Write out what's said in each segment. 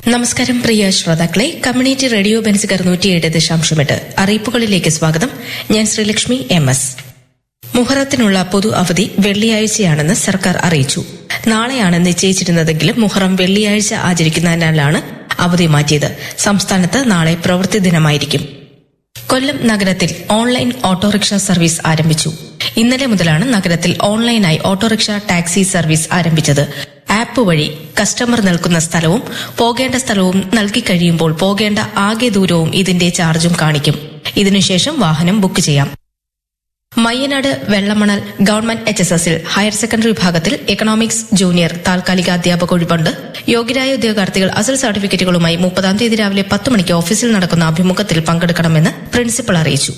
നമസ്കാരം പ്രിയ ശ്രോതാക്കളെ community radio Benziger നൂറ്റിയേഴ് ദശാംശമെട്ട് അറിയിപ്പുകളിലേക്ക് സ്വാഗതം ഞാൻ ശ്രീലക്ഷ്മി എം എസ് മുഹറത്തിനുള്ള പൊതു അവധി വെള്ളിയാഴ്ചയാണെന്ന് സർക്കാർ അറിയിച്ചു നാളെയാണ് നിശ്ചയിച്ചിരുന്നതെങ്കിലും മുഹറം വെള്ളിയാഴ്ച ആചരിക്കുന്നതിനാലാണ് അവധി മാറ്റിയത് സംസ്ഥാനത്ത് നാളെ പ്രവൃത്തി ദിനമായിരിക്കും കൊല്ലം നഗരത്തിൽ ഓൺലൈൻ ഓട്ടോറിക്ഷ സർവീസ് ആരംഭിച്ചു ഇന്നലെ മുതലാണ് നഗരത്തിൽ ഓൺലൈനായി ഓട്ടോറിക്ഷ ടാക്സി സർവീസ് ആരംഭിച്ചത് ആപ്പ് വഴി കസ്റ്റമർ നിൽക്കുന്ന സ്ഥലവും പോകേണ്ട സ്ഥലവും നൽകി കഴിയുമ്പോൾ പോകേണ്ട ആകെ ദൂരവും ഇതിന്റെ ചാർജും കാണിക്കും ഇതിനുശേഷം വാഹനം ബുക്ക് ചെയ്യാം Mayyanad Vellamanal government H S എസിൽ ഹയർ സെക്കൻഡറി വിഭാഗത്തിൽ എക്കണോമിക്സ് ജൂനിയർ താൽക്കാലിക അധ്യാപക ഒഴിവുണ്ട് യോഗ്യരായ ഉദ്യോഗാർത്ഥികൾ അസൽ സർട്ടിഫിക്കറ്റുകളുമായി മുപ്പതാം തീയതി രാവിലെ പത്ത് മണിക്ക് ഓഫീസിൽ നടക്കുന്ന അഭിമുഖത്തിൽ പങ്കെടുക്കണമെന്ന് പ്രിൻസിപ്പൽ അറിയിച്ചു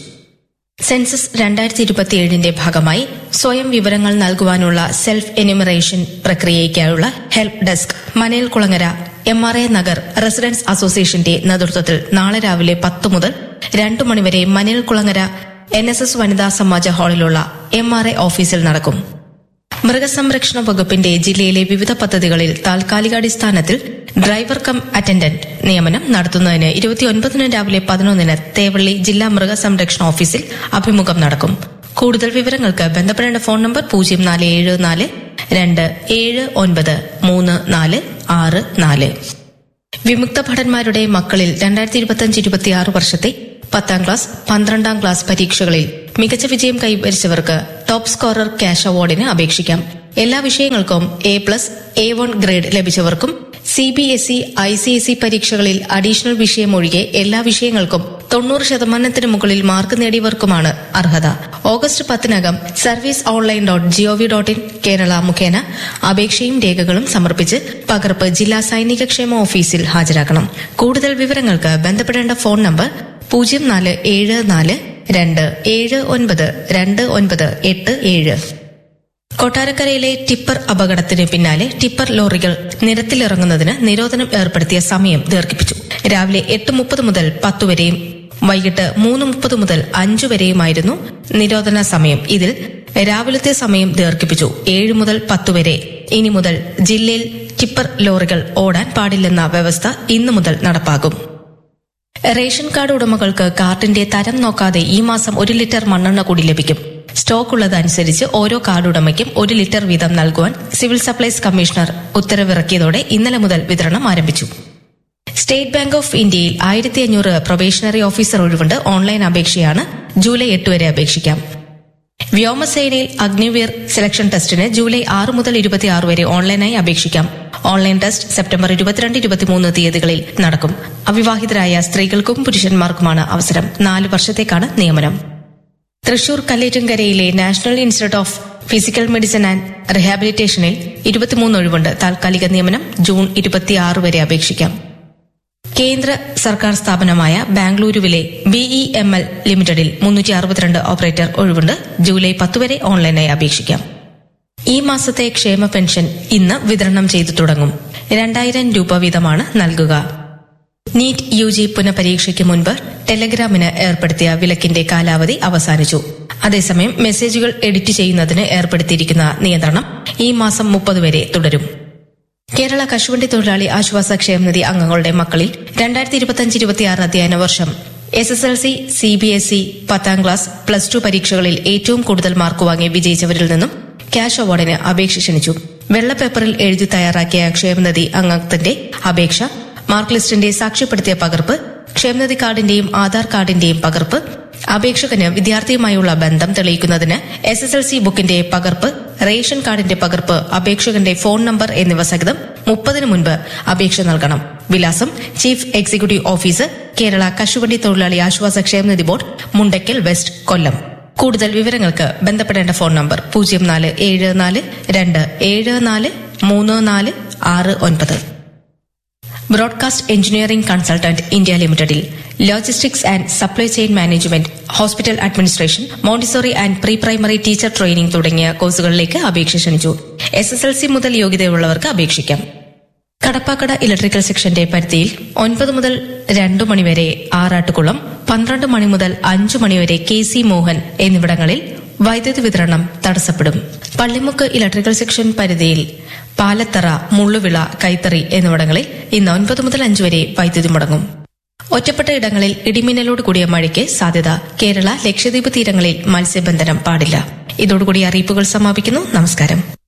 സെൻസസ് രണ്ടായിരത്തി ഇരുപത്തിയേഴിന്റെ ഭാഗമായി സ്വയം വിവരങ്ങൾ നൽകുവാനുള്ള സെൽഫ് എനിമറേഷൻ പ്രക്രിയയ്ക്കായുള്ള help desk Manel Kulangara M R A Nagar residence അസോസിയേഷന്റെ നേതൃത്വത്തിൽ നാളെ രാവിലെ പത്ത് മുതൽ രണ്ടു മണിവരെ Manel Kulangara N S S വനിതാ സമാജ ഹാളിലുള്ള എം ആർ എ ഓഫീസിൽ നടക്കും മൃഗസംരക്ഷണ വകുപ്പിന്റെ ജില്ലയിലെ വിവിധ പദ്ധതികളിൽ താൽക്കാലികാടിസ്ഥാനത്തിൽ ഡ്രൈവർ കം അറ്റൻഡന്റ് നിയമനം നടത്തുന്നതിന് ഇരുപത്തിയൊൻപതിന് രാവിലെ പതിനൊന്നിന് തേവള്ളി ജില്ലാ മൃഗസംരക്ഷണ ഓഫീസിൽ അഭിമുഖം നടക്കും കൂടുതൽ വിവരങ്ങൾക്ക് ബന്ധപ്പെടേണ്ട ഫോൺ നമ്പർ പൂജ്യം നാല് ഏഴ് നാല് രണ്ട് ഏഴ് ഒൻപത് മൂന്ന് നാല് ആറ് നാല് വിമുക്ത ഭടന്മാരുടെ മക്കളിൽ രണ്ടായിരത്തി ഇരുപത്തിയഞ്ച് ഇരുപത്തിയാറ് വർഷത്തെ പത്താം ക്ലാസ് പന്ത്രണ്ടാം ക്ലാസ് പരീക്ഷകളിൽ മികച്ച വിജയം കൈവരിച്ചവർക്ക് ടോപ്പ് സ്കോറർ ക്യാഷ് അവാർഡിന് അപേക്ഷിക്കാം എല്ലാ വിഷയങ്ങൾക്കും A plus A one grade ലഭിച്ചവർക്കും C B S E I C S E പരീക്ഷകളിൽ അഡീഷണൽ വിഷയം ഒഴികെ എല്ലാ വിഷയങ്ങൾക്കും തൊണ്ണൂറ് ശതമാനത്തിന് മുകളിൽ മാർക്ക് നേടിയവർക്കുമാണ് അർഹത ഓഗസ്റ്റ് പത്തിനകം service online dot GOV dot in Kerala മുഖേന അപേക്ഷയും രേഖകളും സമർപ്പിച്ച് പകർപ്പ് ജില്ലാ സൈനിക ക്ഷേമ ഓഫീസിൽ ഹാജരാക്കണം കൂടുതൽ വിവരങ്ങൾക്ക് ബന്ധപ്പെടേണ്ട ഫോൺ നമ്പർ പൂജ്യം നാല് ഏഴ് നാല് രണ്ട് ഏഴ് ഒൻപത് രണ്ട് ഒൻപത് എട്ട് ഏഴ് കൊട്ടാരക്കരയിലെ ടിപ്പർ അപകടത്തിന് പിന്നാലെ ടിപ്പർ ലോറികൾ നിരത്തിലിറങ്ങുന്നതിന് നിരോധനം ഏർപ്പെടുത്തിയ സമയം ദീർഘിപ്പിച്ചു രാവിലെ എട്ട് മുപ്പത് മുതൽ പത്ത് വരെയും വൈകിട്ട് മൂന്ന് മുപ്പത് മുതൽ അഞ്ചു വരെയുമായിരുന്നു നിരോധന സമയം ഇതിൽ രാവിലത്തെ സമയം ദീർഘിപ്പിച്ചു ഏഴ് മുതൽ പത്ത് വരെ ഇനി മുതൽ ജില്ലയിൽ ടിപ്പർ ലോറികൾ ഓടാൻ പാടില്ലെന്ന വ്യവസ്ഥ ഇന്നു മുതൽ നടപ്പാകും റേഷൻ കാർഡ് ഉടമകൾക്ക് കാർഡിന്റെ തരം നോക്കാതെ ഈ മാസം ഒരു ലിറ്റർ മണ്ണെണ്ണ കൂടി ലഭിക്കും സ്റ്റോക്ക് ഉള്ളതനുസരിച്ച് ഓരോ കാർഡ് ഉടമയ്ക്കും ഒരു ലിറ്റർ വീതം നൽകുവാൻ സിവിൽ സപ്ലൈസ് കമ്മീഷണർ ഉത്തരവിറക്കിയതോടെ ഇന്നലെ മുതൽ വിതരണം ആരംഭിച്ചു സ്റ്റേറ്റ് ബാങ്ക് ഓഫ് ഇന്ത്യയിൽ ആയിരത്തി അഞ്ഞൂറ് പ്രൊബേഷണറി ഓഫീസർ ഒഴിവുണ്ട് ഓൺലൈൻ അപേക്ഷയാണ് ജൂലൈ എട്ട് വരെ അപേക്ഷിക്കാം വ്യോമസേനയിൽ അഗ്നിവീർ സെലക്ഷൻ ടെസ്റ്റിന് ജൂലൈ ആറ് മുതൽ ഇരുപത്തിയാറ് വരെ ഓൺലൈനായി അപേക്ഷിക്കാം ഓൺലൈൻ ടെസ്റ്റ് സെപ്റ്റംബർ ഇരുപത്തിരണ്ട് ഇരുപത്തിമൂന്ന് തീയതികളിൽ നടക്കും അവിവാഹിതരായ സ്ത്രീകൾക്കും പുരുഷന്മാർക്കുമാണ് അവസരം നാല് വർഷത്തേക്കാണ് നിയമനം തൃശൂർ കല്ലേറ്റുംകരയിലെ national institute of physical medicine and റിഹാബിലിറ്റേഷനിൽ ഇരുപത്തിമൂന്ന് ഒഴിവുണ്ട് താൽക്കാലിക നിയമനം ജൂൺ ഇരുപത്തിയാറ് വരെ അപേക്ഷിക്കാം കേന്ദ്ര സർക്കാർ സ്ഥാപനമായ ബാംഗ്ലൂരുവിലെ ബിഇ എം എൽ ലിമിറ്റഡിൽ മുന്നൂറ്റി അറുപത്തിരണ്ട് ഓപ്പറേറ്റർ ഒഴിവുണ്ട് ജൂലൈ പത്ത് വരെ ഓൺലൈനായി അപേക്ഷിക്കാം ഈ മാസത്തെ ക്ഷേമ പെൻഷൻ ഇന്ന് വിതരണം ചെയ്തു തുടങ്ങും രണ്ടായിരം രൂപ വീതമാണ് നൽകുക നീറ്റ് യു ജി പുനഃപരീക്ഷയ്ക്ക് മുൻപ് ടെലഗ്രാമിന് ഏർപ്പെടുത്തിയ വിലക്കിന്റെ കാലാവധി അവസാനിച്ചു അതേസമയം മെസ്സേജുകൾ എഡിറ്റ് ചെയ്യുന്നതിന് ഏർപ്പെടുത്തിയിരിക്കുന്ന നിയന്ത്രണം ഈ മാസം മുപ്പത് വരെ തുടരും കേരള കശുവണ്ടി തൊഴിലാളി ആശ്വാസ ക്ഷേമനിധി അംഗങ്ങളുടെ മക്കളിൽ രണ്ടായിരത്തി ഇരുപത്തിയഞ്ച് ഇരുപത്തിയാറ് അധ്യയന വർഷം S S L C C B S E പത്താം ക്ലാസ് പ്ലസ് ടു പരീക്ഷകളിൽ ഏറ്റവും കൂടുതൽ മാർക്ക് വാങ്ങി വിജയിച്ചവരിൽ നിന്നും ക്യാഷ് അവാർഡിന് അപേക്ഷ ക്ഷണിച്ചു വെള്ളപ്പേപ്പറിൽ എഴുതി തയ്യാറാക്കിയ ക്ഷേമനിധി അംഗത്തിന്റെ അപേക്ഷ മാർക്ക് ലിസ്റ്റിന്റെ സാക്ഷ്യപ്പെടുത്തിയ പകർപ്പ് ക്ഷേമനിധി കാർഡിന്റെയും ആധാർ കാർഡിന്റെയും പകർപ്പ് അപേക്ഷകന് വിദ്യാർത്ഥിയുമായുള്ള ബന്ധം തെളിയിക്കുന്നതിന് എസ് എസ് എൽ സി ബുക്കിന്റെ പകർപ്പ് റേഷൻ കാർഡിന്റെ പകർപ്പ് അപേക്ഷകന്റെ ഫോൺ നമ്പർ എന്നിവ സഹിതം മുപ്പതിനു മുൻപ് അപേക്ഷ നൽകണം വിലാസം ചീഫ് എക്സിക്യൂട്ടീവ് ഓഫീസർ കേരള കശുവണ്ടി തൊഴിലാളി ആശ്വാസ ക്ഷേമനിധി ബോർഡ് മുണ്ടയ്ക്കൽ വെസ്റ്റ് കൊല്ലം കൂടുതൽ വിവരങ്ങൾക്ക് ബന്ധപ്പെടേണ്ട ഫോൺ നമ്പർ പൂജ്യം നാല് ഏഴ് നാല് രണ്ട് ഏഴ് നാല് മൂന്ന് നാല് ആറ് ഒൻപത് ബ്രോഡ്കാസ്റ്റ് എഞ്ചിനീയറിംഗ് കൺസൾട്ടന്റ് ഇന്ത്യ ലിമിറ്റഡിൽ logistics and supply chain management hospital administration Montessori and pre primary teacher training തുടങ്ങിയ കോഴ്സുകളിലേക്ക് അപേക്ഷ ക്ഷണിച്ചു എസ് എസ് എൽ സി മുതൽ യോഗ്യതയുള്ളവർക്ക് അപേക്ഷിക്കാം കടപ്പാക്കട ഇലക്ട്രിക്കൽ സെക്ഷന്റെ പരിധിയിൽ ഒൻപത് മുതൽ രണ്ടു മണിവരെ ആറാട്ടുകുളം പന്ത്രണ്ട് മണി മുതൽ അഞ്ചു മണിവരെ കെ സി മോഹൻ എന്നിവിടങ്ങളിൽ വൈദ്യുതി വിതരണം തടസ്സപ്പെടും പള്ളിമുക്ക് ഇലക്ട്രിക്കൽ സെക്ഷൻ പരിധിയിൽ പാലത്തറ മുള്ളുവിള കൈത്തറി എന്നിവിടങ്ങളിൽ ഇന്ന് ഒൻപത് മുതൽ അഞ്ച് വരെ വൈദ്യുതി മുടങ്ങും ഒറ്റപ്പെട്ട ഇടങ്ങളിൽ ഇടിമിന്നലോട് കൂടിയ മഴയ്ക്ക് സാധ്യത കേരള ലക്ഷദ്വീപ് തീരങ്ങളിൽ മത്സ്യബന്ധനം പാടില്ല ഇതോടുകൂടി അറിയിപ്പുകൾ സമാപിക്കുന്നു നമസ്കാരം